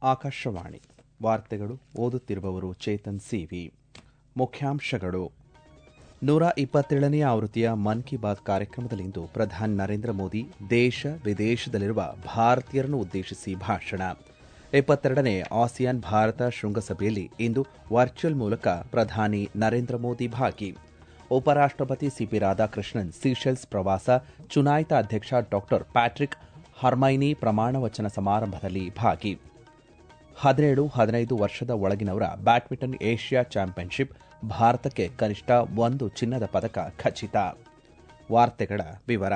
ಆಕಾಶವಾಣಿ ವಾರ್ತೆಗಳು ಓದುತ್ತಿರುವವರು ಚೇತನ್ ಸಿವಿ ಮುಖ್ಯಾಂಶಗಳು ನೂರ ಇಪ್ಪತ್ತೇಳನೇ ಆವೃತ್ತಿಯ ಮನ್ ಕಿ ಬಾತ್ ಕಾರ್ಯಕ್ರಮದಲ್ಲಿಂದು ಪ್ರಧಾನಿ ನರೇಂದ್ರ ಮೋದಿ ದೇಶ ವಿದೇಶದಲ್ಲಿರುವ ಭಾರತೀಯರನ್ನು ಉದ್ದೇಶಿಸಿ ಭಾಷಣ ಇಪ್ಪತ್ತೆರಡನೇ ಆಸಿಯಾನ್ ಭಾರತ ಶೃಂಗಸಭೆಯಲ್ಲಿ ಇಂದು ವರ್ಚುವಲ್ ಮೂಲಕ ಪ್ರಧಾನಿ ನರೇಂದ್ರ ಮೋದಿ ಭಾಗಿ ಉಪರಾಷ್ಟಪತಿ ಸಿಪಿ ರಾಧಾಕೃಷ್ಣನ್ ಸೀಶೆಲ್ಸ್ ಪ್ರವಾಸ ಚುನಾಯಿತ ಅಧ್ಯಕ್ಷ ಡಾ ಪ್ಯಾಟ್ರಿಕ್ ಹರ್ಮೈನಿ ಪ್ರಮಾಣ ವಚನ ಸಮಾರಂಭದಲ್ಲಿ ಭಾಗಿ ಹದಿನೇಳು ಹದಿನೈದು ವರ್ಷದ ಒಳಗಿನವರ ಬ್ಯಾಡ್ಮಿಂಟನ್ ಏಷ್ಯಾ ಚಾಂಪಿಯನ್ಶಿಪ್ ಭಾರತಕ್ಕೆ ಕನಿಷ್ಠ ಒಂದು ಚಿನ್ನದ ಪದಕ ಖಚಿತ ವಾರ್ತೆಗಳ ವಿವರ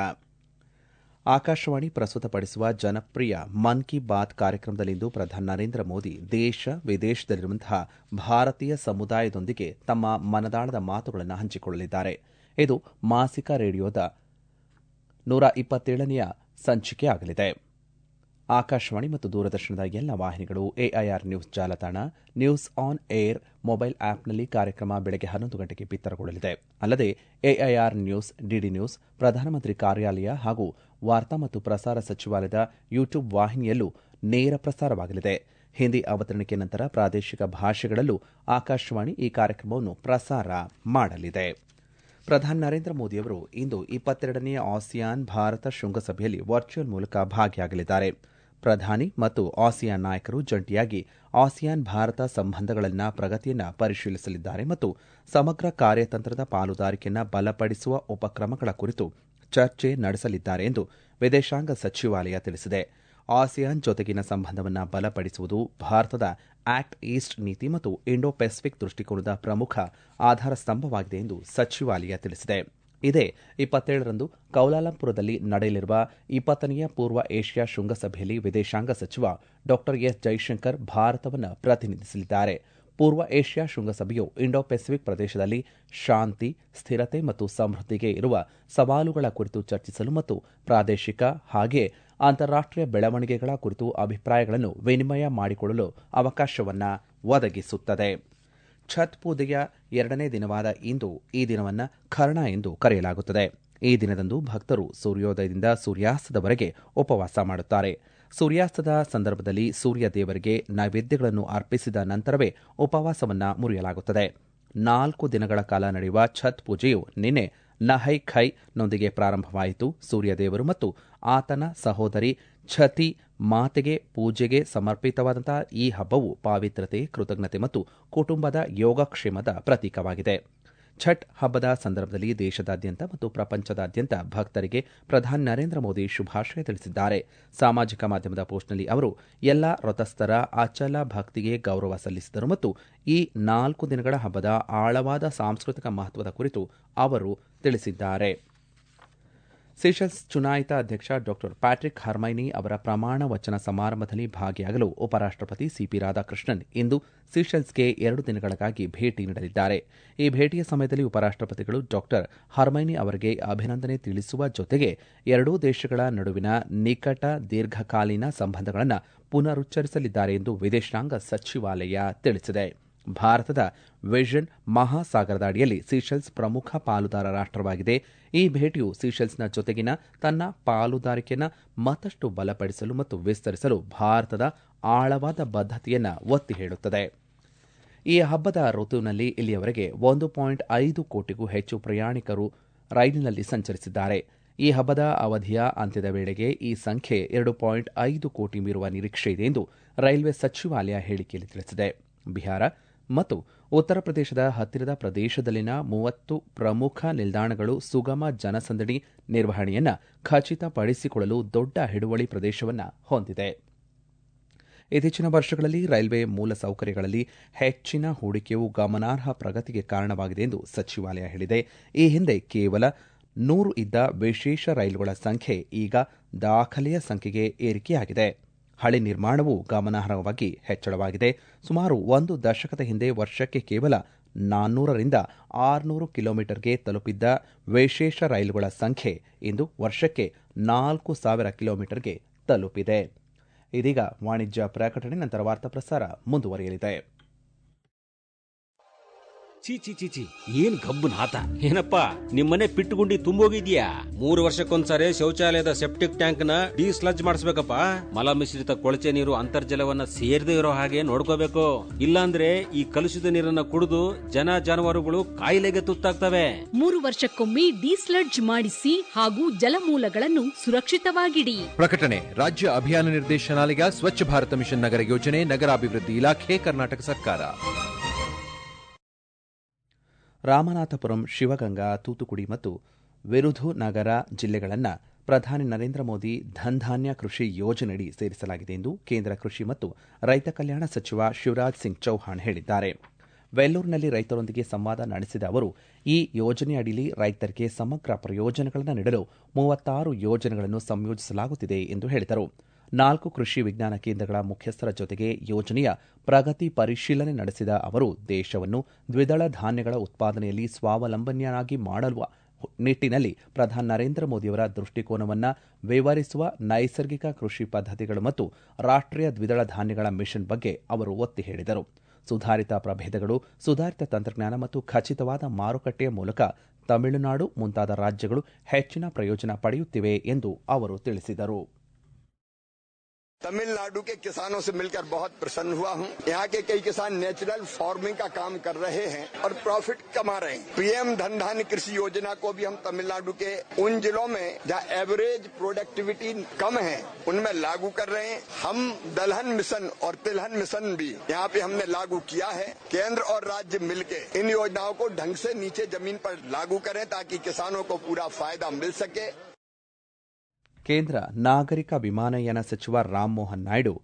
ಆಕಾಶವಾಣಿ ಪ್ರಸ್ತುತಪಡಿಸುವ ಜನಪ್ರಿಯ ಮನ್ ಕಿ ಬಾತ್ ಕಾರ್ಯಕ್ರಮದಲ್ಲಿಂದು ಪ್ರಧಾನಿ ನರೇಂದ್ರ ಮೋದಿ ದೇಶ ವಿದೇಶದಲ್ಲಿರುವಂತಹ ಭಾರತೀಯ ಸಮುದಾಯದೊಂದಿಗೆ ತಮ್ಮ ಮನದಾಳದ ಮಾತುಗಳನ್ನು ಹಂಚಿಕೊಳ್ಳಲಿದ್ದಾರೆ ಇದು ಮಾಸಿಕ ರೇಡಿಯೋದ ನೂರ ಇಪ್ಪತ್ತೇಳನೆಯ ಸಂಚಿಕೆ ಆಗಲಿದೆ ಆಕಾಶವಾಣಿ ಮತ್ತು ದೂರದರ್ಶನದ ಎಲ್ಲ ವಾಹಿನಿಗಳು ಎಐಆರ್ ನ್ಯೂಸ್ ಜಾಲತಾಣ ನ್ಯೂಸ್ ಆನ್ ಏರ್ ಮೊಬೈಲ್ ಆಪ್ನಲ್ಲಿ ಕಾರ್ಯಕ್ರಮ ಬೆಳಗ್ಗೆ ಹನ್ನೊಂದು ಗಂಟೆಗೆ ಬಿತ್ತರಗೊಳ್ಳಲಿದೆ ಅಲ್ಲದೆ ಎಐಆರ್ ನ್ಯೂಸ್ ಡಿಡಿ ನ್ಯೂಸ್ ಪ್ರಧಾನಮಂತ್ರಿ ಕಾರ್ಯಾಲಯ ಹಾಗೂ ವಾರ್ತಾ ಮತ್ತು ಪ್ರಸಾರ ಸಚಿವಾಲಯದ ಯೂಟ್ಯೂಬ್ ವಾಹಿನಿಯಲ್ಲೂ ನೇರ ಪ್ರಸಾರವಾಗಲಿದೆ ಹಿಂದಿ ಅವತರಣಿಕೆ ನಂತರ ಪ್ರಾದೇಶಿಕ ಭಾಷೆಗಳಲ್ಲೂ ಆಕಾಶವಾಣಿ ಈ ಕಾರ್ಯಕ್ರಮವನ್ನು ಪ್ರಸಾರ ಮಾಡಲಿದೆ ಪ್ರಧಾನಿ ನರೇಂದ್ರ ಮೋದಿಯವರು ಇಂದು ಇಪ್ಪತ್ತೆರಡನೇ ಆಸಿಯಾನ್ ಭಾರತ ಶೃಂಗಸಭೆಯಲ್ಲಿ ವರ್ಚುವಲ್ ಮೂಲಕ ಭಾಗಿಯಾಗಲಿದ್ದಾರೆ ಪ್ರಧಾನಿ ಮತ್ತು ಆಸಿಯಾನ್ ನಾಯಕರು ಜಂಟಿಯಾಗಿ ಆಸಿಯಾನ್ ಭಾರತ ಸಂಬಂಧಗಳಲ್ಲಿನ ಪ್ರಗತಿಯನ್ನು ಪರಿಶೀಲಿಸಲಿದ್ದಾರೆ ಮತ್ತು ಸಮಗ್ರ ಕಾರ್ಯತಂತ್ರದ ಪಾಲುದಾರಿಕೆಯನ್ನು ಬಲಪಡಿಸುವ ಉಪಕ್ರಮಗಳ ಕುರಿತು ಚರ್ಚೆ ನಡೆಸಲಿದ್ದಾರೆ ಎಂದು ವಿದೇಶಾಂಗ ಸಚಿವಾಲಯ ತಿಳಿಸಿದೆ ಆಸಿಯಾನ್ ಜೊತೆಗಿನ ಸಂಬಂಧವನ್ನು ಬಲಪಡಿಸುವುದು ಭಾರತದ ಆಕ್ಟ್ ಈಸ್ಟ್ ನೀತಿ ಮತ್ತು ಇಂಡೋ ಪೆಸಿಫಿಕ್ ದೃಷ್ಟಿಕೋನದ ಪ್ರಮುಖ ಆಧಾರ ಸ್ತಂಭವಾಗಿದೆ ಎಂದು ಸಚಿವಾಲಯ ತಿಳಿಸಿದೆ ಇದೇ ಇಪ್ಪತ್ತೇಳರಂದು ಕೌಲಾಲಂಪುರದಲ್ಲಿ ನಡೆಯಲಿರುವ ಇಪ್ಪತ್ತನೆಯ ಪೂರ್ವ ಏಷ್ಯಾ ಶೃಂಗಸಭೆಯಲ್ಲಿ ವಿದೇಶಾಂಗ ಸಚಿವ ಡಾ ಎಸ್ ಜೈಶಂಕರ್ ಭಾರತವನ್ನು ಪ್ರತಿನಿಧಿಸಲಿದ್ದಾರೆ ಪೂರ್ವ ಏಷ್ಯಾ ಶೃಂಗಸಭೆಯು ಇಂಡೋ ಪೆಸಿಫಿಕ್ ಪ್ರದೇಶದಲ್ಲಿ ಶಾಂತಿ ಸ್ಥಿರತೆ ಮತ್ತು ಸಮೃದ್ಧಿಗೆ ಇರುವ ಸವಾಲುಗಳ ಕುರಿತು ಚರ್ಚಿಸಲು ಮತ್ತು ಪ್ರಾದೇಶಿಕ ಹಾಗೆಯೇ ಅಂತಾರಾಷ್ಟೀಯ ಬೆಳವಣಿಗೆಗಳ ಕುರಿತು ಅಭಿಪ್ರಾಯಗಳನ್ನು ವಿನಿಮಯ ಮಾಡಿಕೊಳ್ಳಲು ಅವಕಾಶವನ್ನು ಒದಗಿಸುತ್ತದೆ ಛತ್ ಪೂಜೆಯ ಎರಡನೇ ದಿನವಾದ ಇಂದು ಈ ದಿನವನ್ನು ಖರ್ಣ ಎಂದು ಕರೆಯಲಾಗುತ್ತದೆ ಈ ದಿನದಂದು ಭಕ್ತರು ಸೂರ್ಯೋದಯದಿಂದ ಸೂರ್ಯಾಸ್ತದವರೆಗೆ ಉಪವಾಸ ಮಾಡುತ್ತಾರೆ ಸೂರ್ಯಾಸ್ತದ ಸಂದರ್ಭದಲ್ಲಿ ಸೂರ್ಯ ದೇವರಿಗೆ ನೈವೇದ್ಯಗಳನ್ನು ಅರ್ಪಿಸಿದ ನಂತರವೇ ಉಪವಾಸವನ್ನು ಮುರಿಯಲಾಗುತ್ತದೆ ನಾಲ್ಕು ದಿನಗಳ ಕಾಲ ನಡೆಯುವ ಛತ್ ಪೂಜೆಯು ನಿನ್ನೆ ನಹೈ ಖೈ ನೊಂದಿಗೆ ಪ್ರಾರಂಭವಾಯಿತು ಸೂರ್ಯದೇವರು ಮತ್ತು ಆತನ ಸಹೋದರಿ ಛತಿ ಮಾತೆಗೆ ಪೂಜೆಗೆ ಸಮರ್ಪಿತವಾದಂತಹ ಈ ಹಬ್ಬವು ಪಾವಿತ್ರತೆ ಕೃತಜ್ಞತೆ ಮತ್ತು ಕುಟುಂಬದ ಯೋಗಕ್ಷೇಮದ ಪ್ರತೀಕವಾಗಿದೆ ಛಟ್ ಹಬ್ಬದ ಸಂದರ್ಭದಲ್ಲಿ ದೇಶದಾದ್ಯಂತ ಮತ್ತು ಪ್ರಪಂಚದಾದ್ಯಂತ ಭಕ್ತರಿಗೆ ಪ್ರಧಾನಿ ನರೇಂದ್ರ ಮೋದಿ ಶುಭಾಶಯ ತಿಳಿಸಿದ್ದಾರೆ ಸಾಮಾಜಿಕ ಮಾಧ್ಯಮದ ಪೋಸ್ಟ್ನಲ್ಲಿ ಅವರು ಎಲ್ಲ ವ್ರತಸ್ಥರ ಅಚಲ ಭಕ್ತಿಗೆ ಗೌರವ ಸಲ್ಲಿಸಿದರು ಮತ್ತು ಈ ನಾಲ್ಕು ದಿನಗಳ ಹಬ್ಬದ ಆಳವಾದ ಸಾಂಸ್ಕೃತಿಕ ಮಹತ್ವದ ಕುರಿತು ಅವರು ತಿಳಿಸಿದ್ದಾರೆ ಸೀಶೆಲ್ಸ್ ಚುನಾಯಿತ ಅಧ್ಯಕ್ಷ ಡಾ ಪ್ಯಾಟ್ರಿಕ್ ಹರ್ಮೈನಿ ಅವರ ಪ್ರಮಾಣ ವಚನ ಸಮಾರಂಭದಲ್ಲಿ ಭಾಗಿಯಾಗಲು ಉಪರಾಷ್ಟಪತಿ ಸಿಪಿ ರಾಧಾಕೃಷ್ಣನ್ ಇಂದು ಸೀಶೆಲ್ಸ್ಗೆ ಎರಡು ದಿನಗಳಿಗಾಗಿ ಭೇಟಿ ನೀಡಲಿದ್ದಾರೆ ಈ ಭೇಟಿಯ ಸಮಯದಲ್ಲಿ ಉಪರಾಷ್ಟಪತಿಗಳು ಡಾ ಹರ್ಮೈನಿ ಅವರಿಗೆ ಅಭಿನಂದನೆ ತಿಳಿಸುವ ಜೊತೆಗೆ ಎರಡೂ ದೇಶಗಳ ನಡುವಿನ ನಿಕಟ ದೀರ್ಘಕಾಲೀನ ಸಂಬಂಧಗಳನ್ನು ಪುನರುಚ್ಚರಿಸಲಿದ್ದಾರೆ ಎಂದು ವಿದೇಶಾಂಗ ಸಚಿವಾಲಯ ತಿಳಿಸಿದೆ ಭಾರತದ ವಿಷನ್ ಮಹಾಸಾಗರದ ಅಡಿಯಲ್ಲಿ ಸೀಶೆಲ್ಸ್ ಪ್ರಮುಖ ಪಾಲುದಾರ ರಾಷ್ಟವಾಗಿದೆ ಈ ಭೇಟಿಯು ಸೀಶೆಲ್ಸ್ನ ಜೊತೆಗಿನ ತನ್ನ ಪಾಲುದಾರಿಕೆಯನ್ನು ಮತ್ತಷ್ಟು ಬಲಪಡಿಸಲು ಮತ್ತು ವಿಸ್ತರಿಸಲು ಭಾರತದ ಆಳವಾದ ಬದ್ಧತೆಯನ್ನು ಒತ್ತಿ ಹೇಳುತ್ತದೆ ಈ ಹಬ್ಬದ ಋತುವಿನಲ್ಲಿ ಇಲ್ಲಿಯವರೆಗೆ ಒಂದು ಪಾಯಿಂಟ್ ಐದು ಕೋಟಿಗೂ ಹೆಚ್ಚು ಪ್ರಯಾಣಿಕರು ರೈಲಿನಲ್ಲಿ ಸಂಚರಿಸಿದ್ದಾರೆ ಈ ಹಬ್ಬದ ಅವಧಿಯ ಅಂತ್ಯದ ವೇಳೆಗೆ ಈ ಸಂಖ್ಯೆ ಎರಡು ಪಾಯಿಂಟ್ ಐದು ಕೋಟಿ ಮೀರುವ ನಿರೀಕ್ಷೆ ಇದೆ ಎಂದು ರೈಲ್ವೆ ಸಚಿವಾಲಯ ಹೇಳಿಕೆಯಲ್ಲಿ ತಿಳಿಸಿದೆ ಬಿಹಾರ ಮತ್ತು ಉತ್ತರ ಪ್ರದೇಶದ ಹತ್ತಿರದ ಪ್ರದೇಶದಲ್ಲಿನ ಮೂವತ್ತು ಪ್ರಮುಖ ನಿಲ್ದಾಣಗಳು ಸುಗಮ ಜನಸಂದಣಿ ನಿರ್ವಹಣೆಯನ್ನು ಖಚಿತಪಡಿಸಿಕೊಳ್ಳಲು ದೊಡ್ಡ ಹಿಡುವಳಿ ಪ್ರದೇಶವನ್ನು ಹೊಂದಿದೆ ಇತ್ತೀಚಿನ ವರ್ಷಗಳಲ್ಲಿ ರೈಲ್ವೆ ಮೂಲಸೌಕರ್ಯಗಳಲ್ಲಿ ಹೆಚ್ಚಿನ ಹೂಡಿಕೆಯು ಗಮನಾರ್ಹ ಪ್ರಗತಿಗೆ ಕಾರಣವಾಗಿದೆ ಎಂದು ಸಚಿವಾಲಯ ಹೇಳಿದೆ ಈ ಹಿಂದೆ ಕೇವಲ ನೂರು ಇದ್ದ ವಿಶೇಷ ರೈಲುಗಳ ಸಂಖ್ಯೆ ಈಗ ದಾಖಲೆಯ ಸಂಖ್ಯೆಗೆ ಏರಿಕೆಯಾಗಿದೆ ಹಳಿ ನಿರ್ಮಾಣವೂ ಗಮನಾರ್ಹವಾಗಿ ಹೆಚ್ಚಳವಾಗಿದೆ ಸುಮಾರು ಒಂದು ದಶಕದ ಹಿಂದೆ ವರ್ಷಕ್ಕೆ ಕೇವಲ ನಾನ್ನೂರರಿಂದ ಆರುನೂರು ಕಿಲೋಮೀಟರ್ಗೆ ತಲುಪಿದ್ದ ವಿಶೇಷ ರೈಲುಗಳ ಸಂಖ್ಯೆ ಇಂದು ವರ್ಷಕ್ಕೆ ನಾಲ್ಕು ಸಾವಿರ ಕಿಲೋಮೀಟರ್ಗೆ ತಲುಪಿದೆ ಇದೀಗ ವಾಣಿಜ್ಯ ಪ್ರಕಟಣೆ ನಂತರ ವಾರ್ತಾ ಪ್ರಸಾರ ಮುಂದುವರಿಯಲಿದೆ ಚೀ ಚಿ ಚಿ ಚಿ ಏನ್ ಗಬ್ಬು ನಾತ ಏನಪ್ಪ ನಿಮ್ಮನೆ ಪಿಟ್ಟುಗುಂಡಿ ತುಂಬೋಗಿದ್ಯಾ ಮೂರು ವರ್ಷಕ್ಕೊಂದ್ಸರಿ ಶೌಚಾಲಯದ ಸೆಪ್ಟಿಕ್ ಟ್ಯಾಂಕ್ ನ ಡಿಸ್ಲಜ್ ಮಾಡಿಸ್ಬೇಕಪ್ಪ ಮಲ ಮಿಶ್ರಿತ ಕೊಳಚೆ ನೀರು ಅಂತರ್ಜಲವನ್ನ ಸೇರದೇ ಇರೋ ಹಾಗೆ ನೋಡ್ಕೋಬೇಕು ಇಲ್ಲಾಂದ್ರೆ ಈ ಕಲುಷಿತ ನೀರನ್ನ ಕುಡಿದು ಜನ ಜಾನುವಾರುಗಳು ಕಾಯಿಲೆಗೆ ತುತ್ತಾಗ್ತವೆ ಮೂರು ವರ್ಷಕ್ಕೊಮ್ಮೆ ಡಿಸ್ಲಡ್ಜ್ ಮಾಡಿಸಿ ಹಾಗೂ ಜಲಮೂಲಗಳನ್ನು ಸುರಕ್ಷಿತವಾಗಿಡಿ ಪ್ರಕಟಣೆ ರಾಜ್ಯ ಅಭಿಯಾನ ನಿರ್ದೇಶನಾಲಯ ಸ್ವಚ್ಛ ಭಾರತ ಮಿಷನ್ ನಗರ ಯೋಜನೆ ನಗರಾಭಿವೃದ್ಧಿ ಇಲಾಖೆ ಕರ್ನಾಟಕ ಸರ್ಕಾರ ರಾಮನಾಥಪುರಂ ಶಿವಗಂಗಾ ತೂತುಕುಡಿ ಮತ್ತು ವಿರುಧುನಗರ ಜಿಲ್ಲೆಗಳನ್ನು ಪ್ರಧಾನಿ ನರೇಂದ್ರ ಮೋದಿ ಧನ್ಧಾನ್ಯ ಕೃಷಿ ಯೋಜನೆಯಡಿ ಸೇರಿಸಲಾಗಿದೆ ಎಂದು ಕೇಂದ್ರ ಕೃಷಿ ಮತ್ತು ರೈತ ಕಲ್ಯಾಣ ಸಚಿವ ಶಿವರಾಜ್ ಸಿಂಗ್ ಚೌಹಾಣ್ ಹೇಳಿದ್ದಾರೆ ವೆಲ್ಲೂರಿನಲ್ಲಿ ರೈತರೊಂದಿಗೆ ಸಂವಾದ ನಡೆಸಿದ ಅವರು ಈ ಯೋಜನೆಯಡಿಯಲ್ಲಿ ರೈತರಿಗೆ ಸಮಗ್ರ ಪ್ರಯೋಜನಗಳನ್ನು ನೀಡಲು ಮೂವತ್ತಾರು ಯೋಜನೆಗಳನ್ನು ಸಂಯೋಜಿಸಲಾಗುತ್ತಿದೆ ಎಂದು ಹೇಳಿದರು ನಾಲ್ಕು ಕೃಷಿ ವಿಜ್ಞಾನ ಕೇಂದ್ರಗಳ ಮುಖ್ಯಸ್ಥರ ಜೊತೆಗೆ ಯೋಜನೆಯ ಪ್ರಗತಿ ಪರಿಶೀಲನೆ ನಡೆಸಿದ ಅವರು ದೇಶವನ್ನು ದ್ವಿದಳ ಧಾನ್ಯಗಳ ಉತ್ಪಾದನೆಯಲ್ಲಿ ಸ್ವಾವಲಂಬನೆಯನ್ನಾಗಿ ಮಾಡಲು ನಿಟ್ಟಿನಲ್ಲಿ ಪ್ರಧಾನಿ ನರೇಂದ್ರ ಮೋದಿಯವರ ದೃಷ್ಟಿಕೋನವನ್ನು ವಿವರಿಸುವ ನೈಸರ್ಗಿಕ ಕೃಷಿ ಪದ್ಧತಿಗಳು ಮತ್ತು ರಾಷ್ಟ್ರೀಯ ದ್ವಿದಳ ಧಾನ್ಯಗಳ ಮಿಷನ್ ಬಗ್ಗೆ ಅವರು ಒತ್ತಿ ಹೇಳಿದರು ಸುಧಾರಿತ ಪ್ರಭೇದಗಳು ಸುಧಾರಿತ ತಂತ್ರಜ್ಞಾನ ಮತ್ತು ಖಚಿತವಾದ ಮಾರುಕಟ್ಟೆಯ ಮೂಲಕ ತಮಿಳುನಾಡು ಮುಂತಾದ ರಾಜ್ಯಗಳು ಹೆಚ್ಚಿನ ಪ್ರಯೋಜನ ಪಡೆಯುತ್ತಿವೆ ಎಂದು ಅವರು ತಿಳಿಸಿದರು तमिलनाडु के किसानों से मिलकर बहुत प्रसन्न हुआ हूं यहाँ के कई किसान नेचुरल फार्मिंग का काम कर रहे हैं और प्रॉफिट कमा रहे हैं पीएम धन धान्य कृषि योजना को भी हम तमिलनाडु के उन जिलों में जहाँ एवरेज प्रोडक्टिविटी कम है उनमें लागू कर रहे हैं हम दलहन मिशन और तिलहन मिशन भी यहाँ पे हमने लागू किया है केंद्र और राज्य मिलके इन योजनाओं को ढंग से नीचे जमीन पर लागू करें ताकि किसानों को पूरा फायदा मिल सके ಕೇಂದ್ರ ನಾಗರಿಕ ವಿಮಾನಯಾನ ಸಚಿವ ರಾಮಮೋಹನ್ ನಾಯ್ಡು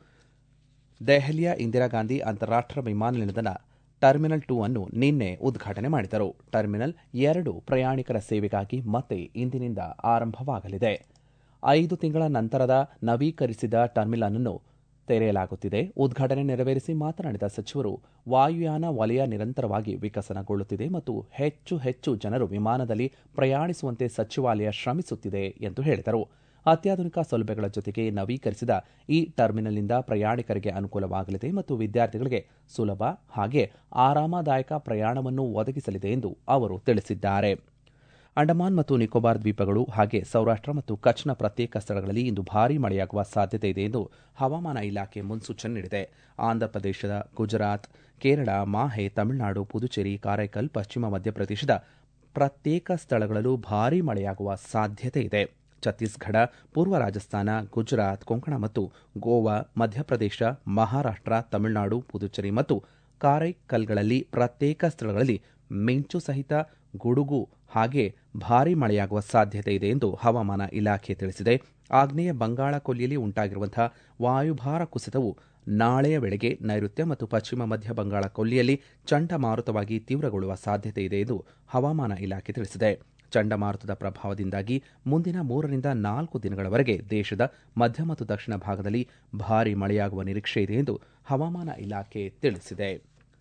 ದೆಹಲಿಯ ಇಂದಿರಾ ಗಾಂಧಿ ಅಂತಾರಾಷ್ಟ್ರೀಯ ವಿಮಾನ ನಿಲ್ದಾಣದ ಟರ್ಮಿನಲ್ ಟೂ ಅನ್ನು ನಿನ್ನೆ ಉದ್ಘಾಟನೆ ಮಾಡಿದರು ಟರ್ಮಿನಲ್ ಎರಡು ಪ್ರಯಾಣಿಕರ ಸೇವೆಗಾಗಿ ಮತ್ತೆ ಇಂದಿನಿಂದ ಆರಂಭವಾಗಲಿದೆ ಐದು ತಿಂಗಳ ನಂತರದ ನವೀಕರಿಸಿದ ಟರ್ಮಿನಲ್ ಅನ್ನು ತೆರೆಯಲಾಗುತ್ತಿದೆ ಉದ್ಘಾಟನೆ ನೆರವೇರಿಸಿ ಮಾತನಾಡಿದ ಸಚಿವರು ವಾಯುಯಾನ ವಲಯ ನಿರಂತರವಾಗಿ ವಿಕಸನಗೊಳ್ಳುತ್ತಿದೆ ಮತ್ತು ಹೆಚ್ಚು ಹೆಚ್ಚು ಜನರು ವಿಮಾನದಲ್ಲಿ ಪ್ರಯಾಣಿಸುವಂತೆ ಸಚಿವಾಲಯ ಶ್ರಮಿಸುತ್ತಿದೆ ಎಂದು ಹೇಳಿದರು ಅತ್ಯಾಧುನಿಕ ಸೌಲಭ್ಯಗಳ ಜೊತೆಗೆ ನವೀಕರಿಸಿದ ಈ ಟರ್ಮಿನಲ್ನಿಂದ ಪ್ರಯಾಣಿಕರಿಗೆ ಅನುಕೂಲವಾಗಲಿದೆ ಮತ್ತು ವಿದ್ಯಾರ್ಥಿಗಳಿಗೆ ಸುಲಭ ಹಾಗೆ ಆರಾಮದಾಯಕ ಪ್ರಯಾಣವನ್ನು ಒದಗಿಸಲಿದೆ ಎಂದು ಅವರು ತಿಳಿಸಿದ್ದಾರೆ ಅಂಡಮಾನ್ ಮತ್ತು ನಿಕೋಬಾರ್ ದ್ವೀಪಗಳು ಹಾಗೆ ಸೌರಾಷ್ಟ್ರ ಮತ್ತು ಕಚ್ನ ಪ್ರತ್ಯೇಕ ಸ್ಥಳಗಳಲ್ಲಿ ಇಂದು ಭಾರೀ ಮಳೆಯಾಗುವ ಸಾಧ್ಯತೆ ಇದೆ ಎಂದು ಹವಾಮಾನ ಇಲಾಖೆ ಮುನ್ಸೂಚನೆ ನೀಡಿದೆ ಆಂಧ್ರಪ್ರದೇಶದ ಗುಜರಾತ್ ಕೇರಳ ಮಾಹೆ ತಮಿಳುನಾಡು ಪುದುಚೇರಿ ಕಾರೈಕಲ್ ಪಶ್ಚಿಮ ಮಧ್ಯಪ್ರದೇಶದ ಪ್ರತ್ಯೇಕ ಸ್ಥಳಗಳಲ್ಲೂ ಭಾರೀ ಮಳೆಯಾಗುವ ಸಾಧ್ಯತೆ ಇದೆ ಛತ್ತೀಸ್ಗಢ ಪೂರ್ವ ರಾಜಸ್ಥಾನ ಗುಜರಾತ್ ಕೊಂಕಣ ಮತ್ತು ಗೋವಾ ಮಧ್ಯಪ್ರದೇಶ ಮಹಾರಾಷ್ಟ್ರ ತಮಿಳುನಾಡು ಪುದುಚೇರಿ ಮತ್ತು ಕಾರೈಕಲ್ಗಳಲ್ಲಿ ಪ್ರತ್ಯೇಕ ಸ್ಥಳಗಳಲ್ಲಿ ಮಿಂಚು ಸಹಿತ ಗುಡುಗು ಹಾಗೆ ಭಾರೀ ಮಳೆಯಾಗುವ ಸಾಧ್ಯತೆ ಇದೆ ಎಂದು ಹವಾಮಾನ ಇಲಾಖೆ ತಿಳಿಸಿದೆ ಆಗ್ನೇಯ ಬಂಗಾಳ ಕೊಲ್ಲಿಯಲ್ಲಿ ಉಂಟಾಗಿರುವಂತಹ ವಾಯುಭಾರ ಕುಸಿತವು ನಾಳೆಯ ವೇಳೆಗೆ ನೈಋತ್ಯ ಮತ್ತು ಪಶ್ಚಿಮ ಮಧ್ಯ ಬಂಗಾಳ ಕೊಲ್ಲಿಯಲ್ಲಿ ಚಂಡಮಾರುತವಾಗಿ ತೀವ್ರಗೊಳ್ಳುವ ಸಾಧ್ಯತೆ ಇದೆ ಎಂದು ಹವಾಮಾನ ಇಲಾಖೆ ತಿಳಿಸಿದೆ ಚಂಡಮಾರುತದ ಪ್ರಭಾವದಿಂದಾಗಿ ಮುಂದಿನ ಮೂರರಿಂದ ನಾಲ್ಕು ದಿನಗಳವರೆಗೆ ದೇಶದ ಮಧ್ಯ ಮತ್ತು ದಕ್ಷಿಣ ಭಾಗದಲ್ಲಿ ಭಾರೀ ಮಳೆಯಾಗುವ ನಿರೀಕ್ಷೆ ಇದೆ ಎಂದು ಹವಾಮಾನ ಇಲಾಖೆ ತಿಳಿಸಿದೆ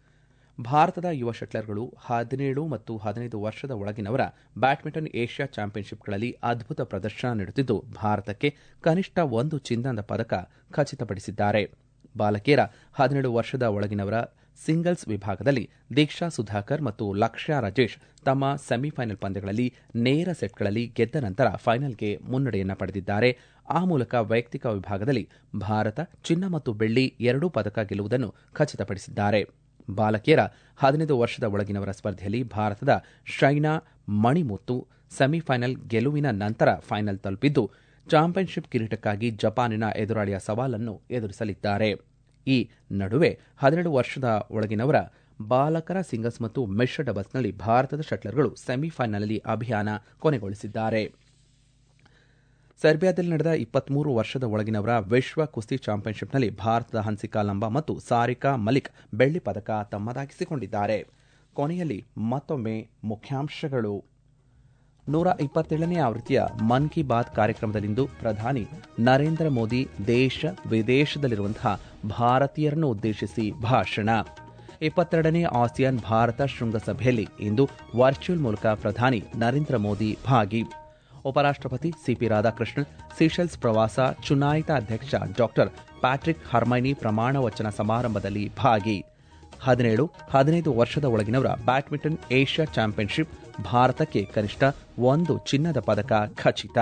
ಭಾರತದ ಯುವ ಶಟ್ಲರ್ಗಳು ಹದಿನೇಳು ಮತ್ತು ಹದಿನೈದು ವರ್ಷದ ಒಳಗಿನವರ ಬ್ಯಾಡ್ಮಿಂಟನ್ ಏಷ್ಯಾ ಚಾಂಪಿಯನ್ಶಿಪ್ಗಳಲ್ಲಿ ಅದ್ಭುತ ಪ್ರದರ್ಶನ ನೀಡುತ್ತಿದ್ದು ಭಾರತಕ್ಕೆ ಕನಿಷ್ಠ ಒಂದು ಚಿನ್ನದ ಪದಕ ಖಚಿತಪಡಿಸಿದ್ದಾರೆ ಬಾಲಕಿಯರ ಹದಿನೇಳು ವರ್ಷದ ಒಳಗಿನವರ ಸಿಂಗಲ್ಸ್ ವಿಭಾಗದಲ್ಲಿ ದೀಕ್ಷಾ ಸುಧಾಕರ್ ಮತ್ತು ಲಕ್ಷ್ಯ ರಾಜೇಶ್ ತಮ್ಮ ಸೆಮಿಫೈನಲ್ ಪಂದ್ಯಗಳಲ್ಲಿ ನೇರ ಸೆಟ್ಗಳಲ್ಲಿ ಗೆದ್ದ ನಂತರ ಫೈನಲ್ಗೆ ಮುನ್ನಡೆಯನ್ನ ಪಡೆದಿದ್ದಾರೆ ಆ ಮೂಲಕ ವೈಯಕ್ತಿಕ ವಿಭಾಗದಲ್ಲಿ ಭಾರತ ಚಿನ್ನ ಮತ್ತು ಬೆಳ್ಳಿ ಎರಡೂ ಪದಕ ಗೆಲ್ಲುವುದನ್ನು ಖಚಿತಪಡಿಸಿದ್ದಾರೆ ಬಾಲಕಿಯರ ಹದಿನೈದು ವರ್ಷದ ಒಳಗಿನವರ ಸ್ಪರ್ಧೆಯಲ್ಲಿ ಭಾರತದ ಶೈನಾ ಮಣಿಮುತ್ತು ಸೆಮಿಫೈನಲ್ ಗೆಲುವಿನ ನಂತರ ಫೈನಲ್ ತಲುಪಿದ್ದು ಚಾಂಪಿಯನ್ಶಿಪ್ ಕಿರೀಟಕ್ಕಾಗಿ ಜಪಾನಿನ ಎದುರಾಳಿಯ ಸವಾಲನ್ನು ಎದುರಿಸಲಿದ್ದಾರೆ ಈ ನಡುವೆ ಹದಿನೇಳು ವರ್ಷದ ಒಳಗಿನವರ ಬಾಲಕರ ಸಿಂಗಲ್ಸ್ ಮತ್ತು ಮಿಶ್ರ ಡಬಲ್ಸ್ನಲ್ಲಿ ಭಾರತದ ಶಟ್ಲರ್ಗಳು ಸೆಮಿಫೈನಲ್ನಲ್ಲಿ ಅಭಿಯಾನ ಕೊನೆಗೊಳಿಸಿದ್ದಾರೆ ಸರ್ಬಿಯಾದಲ್ಲಿ ನಡೆದ ಇಪ್ಪತ್ಮೂರು ವರ್ಷದ ಒಳಗಿನವರ ವಿಶ್ವ ಕುಸ್ತಿ ಚಾಂಪಿಯನ್ಶಿಪ್ನಲ್ಲಿ ಭಾರತದ ಹನ್ಸಿಕಾ ಲಂಬಾ ಮತ್ತು ಸಾರಿಕಾ ಮಲಿಕ್ ಬೆಳ್ಳಿ ಪದಕ ತಮ್ಮದಾಗಿಸಿಕೊಂಡಿದ್ದಾರೆ ಕೊನೆಯಲ್ಲಿ ಮತ್ತೊಮ್ಮೆ ಮುಖ್ಯಾಂಶಗಳು ನೂರ ಇಪ್ಪತ್ತೇಳನೇ ಆವೃತ್ತಿಯ ಮನ್ ಕಿ ಬಾತ್ ಕಾರ್ಯಕ್ರಮದಲ್ಲಿಂದು ಪ್ರಧಾನಿ ನರೇಂದ್ರ ಮೋದಿ ದೇಶ ವಿದೇಶದಲ್ಲಿರುವಂತಹ ಭಾರತೀಯರನ್ನು ಉದ್ದೇಶಿಸಿ ಭಾಷಣ ಇಪ್ಪತ್ತೆರಡನೇ ಆಸಿಯಾನ್ ಭಾರತ ಶೃಂಗಸಭೆಯಲ್ಲಿ ಇಂದು ವರ್ಚುವಲ್ ಮೂಲಕ ಪ್ರಧಾನಿ ನರೇಂದ್ರ ಮೋದಿ ಭಾಗಿ ಉಪರಾಷ್ಟಪತಿ ಸಿಪಿ ರಾಧಾಕೃಷ್ಣನ್ ಸೀಶೆಲ್ಸ್ ಪ್ರವಾಸ ಚುನಾಯಿತ ಅಧ್ಯಕ್ಷ ಡಾಕ್ಟರ್ ಪ್ಯಾಟ್ರಿಕ್ ಹರ್ಮೈನಿ ಪ್ರಮಾಣ ವಚನ ಸಮಾರಂಭದಲ್ಲಿ ಭಾಗಿ ಹದಿನೇಳು ಹದಿನೈದು ವರ್ಷದ ಒಳಗಿನವರ ಬ್ಯಾಡ್ಮಿಂಟನ್ ಏಷ್ಯಾ ಚಾಂಪಿಯನ್ಶಿಪ್ ಭಾರತಕ್ಕೆ ಕನಿಷ್ಠ ಒಂದು ಚಿನ್ನದ ಪದಕ ಖಚಿತ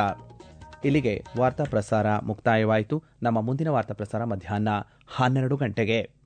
ಇಲ್ಲಿಗೆ ವಾರ್ತಾ ಪ್ರಸಾರ ಮುಕ್ತಾಯವಾಯಿತು ನಮ್ಮ ಮುಂದಿನ ವಾರ್ತಾ ಪ್ರಸಾರ ಮಧ್ಯಾಹ್ನ ಹನ್ನೆರಡು ಗಂಟೆಗೆ